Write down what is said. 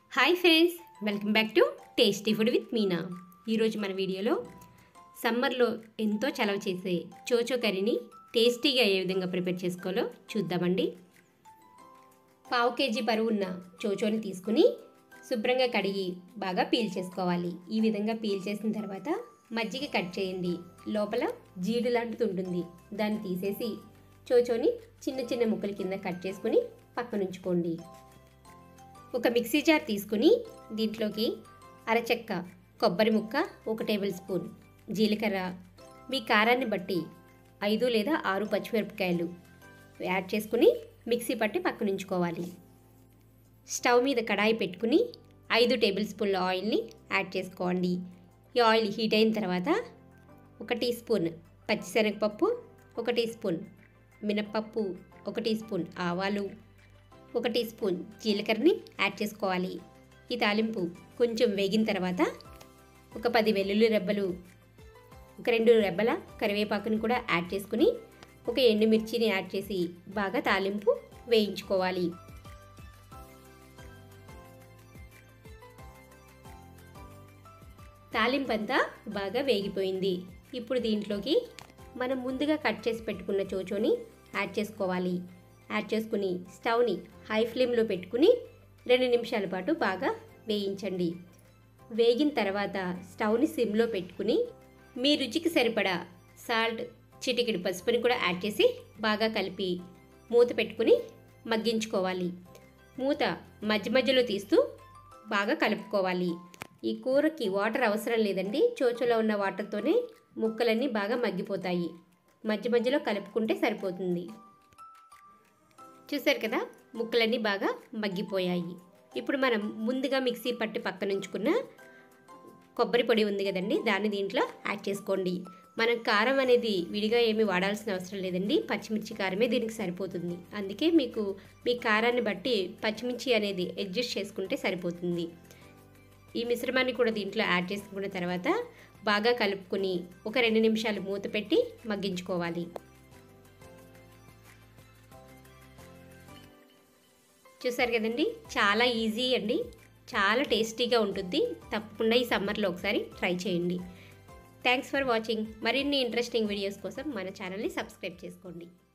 hi friends welcome back to tasty food with Meena ఈరోజు మన వీడియోలో సమ్మర్లో ఎంతో చలవ చేసే చోచో కర్రీని టేస్టీగా ఏ విధంగా ప్రిపేర్ చేసుకోవాలో చూద్దామండి పావు కేజీ బరువు ఉన్న చోచోని తీసుకుని శుభ్రంగా కడిగి బాగా పీల్ చేసుకోవాలి ఈ విధంగా పీల్ చేసిన తర్వాత మజ్జిగ కట్ చేయండి లోపల జీడి లాంటిది ఉంటుంది దాన్ని తీసేసి చోచోని చిన్న చిన్న ముక్కల కింద కట్ చేసుకుని పక్కనుంచుకోండి ఒక మిక్సీ జార్ తీసుకుని దీంట్లోకి అరచెక్క కొబ్బరి ముక్క ఒక టేబుల్ స్పూన్ జీలకర్ర మీ కారాన్ని బట్టి ఐదు లేదా ఆరు పచ్చిమిరపకాయలు యాడ్ చేసుకుని మిక్సీ పట్టి పక్కనుంచుకోవాలి స్టవ్ మీద కడాయి పెట్టుకుని ఐదు టేబుల్ స్పూన్ల ఆయిల్ని యాడ్ చేసుకోండి ఈ ఆయిల్ హీట్ అయిన తర్వాత ఒక టీ స్పూన్ పచ్చిశనగపప్పు ఒక టీ స్పూన్ మినప్పప్పు ఒక టీ స్పూన్ ఆవాలు ఒక టీ స్పూన్ జీలకర్రని యాడ్ చేసుకోవాలి ఈ తాలింపు కొంచెం వేగిన తర్వాత ఒక పది వెల్లుల్లి రెబ్బలు ఒక రెండు రెబ్బల కరివేపాకుని కూడా యాడ్ చేసుకుని ఒక ఎండుమిర్చిని యాడ్ చేసి బాగా తాలింపు వేయించుకోవాలి తాలింపు అంతా బాగా వేగిపోయింది ఇప్పుడు దీంట్లోకి మనం ముందుగా కట్ చేసి పెట్టుకున్న చోచోని యాడ్ చేసుకోవాలి యాడ్ చేసుకుని స్టవ్ని హై ఫ్లేమ్లో పెట్టుకుని రెండు నిమిషాల పాటు బాగా వేయించండి వేగిన తర్వాత స్టవ్ని సిమ్లో పెట్టుకుని మీ రుచికి సరిపడా సాల్ట్ చిటికెడు పసుపుని కూడా యాడ్ చేసి బాగా కలిపి మూత పెట్టుకుని మగ్గించుకోవాలి మూత మధ్య మధ్యలో తీస్తూ బాగా కలుపుకోవాలి ఈ కూరకి వాటర్ అవసరం లేదండి చోచులో ఉన్న వాటర్తోనే ముక్కలన్నీ బాగా మగ్గిపోతాయి మధ్య మధ్యలో కలుపుకుంటే సరిపోతుంది చూసారు కదా ముక్కలన్నీ బాగా మగ్గిపోయాయి ఇప్పుడు మనం ముందుగా మిక్సీ పట్టి పక్కనుంచుకున్న కొబ్బరి పొడి ఉంది కదండి దాన్ని దీంట్లో యాడ్ చేసుకోండి మనం కారం అనేది విడిగా ఏమీ వాడాల్సిన అవసరం లేదండి పచ్చిమిర్చి కారమే దీనికి సరిపోతుంది అందుకే మీకు మీ కారాన్ని బట్టి పచ్చిమిర్చి అనేది అడ్జస్ట్ చేసుకుంటే సరిపోతుంది ఈ మిశ్రమాన్ని కూడా దీంట్లో యాడ్ చేసుకున్న తర్వాత బాగా కలుపుకొని ఒక రెండు నిమిషాలు మూత పెట్టి మగ్గించుకోవాలి చూసారు కదండి చాలా ఈజీ అండి చాలా టేస్టీగా ఉంటుంది తప్పకుండా ఈ సమ్మర్లో ఒకసారి ట్రై చేయండి థ్యాంక్స్ ఫర్ వాచింగ్ మరిన్ని ఇంట్రెస్టింగ్ వీడియోస్ కోసం మన ఛానల్ని సబ్స్క్రైబ్ చేసుకోండి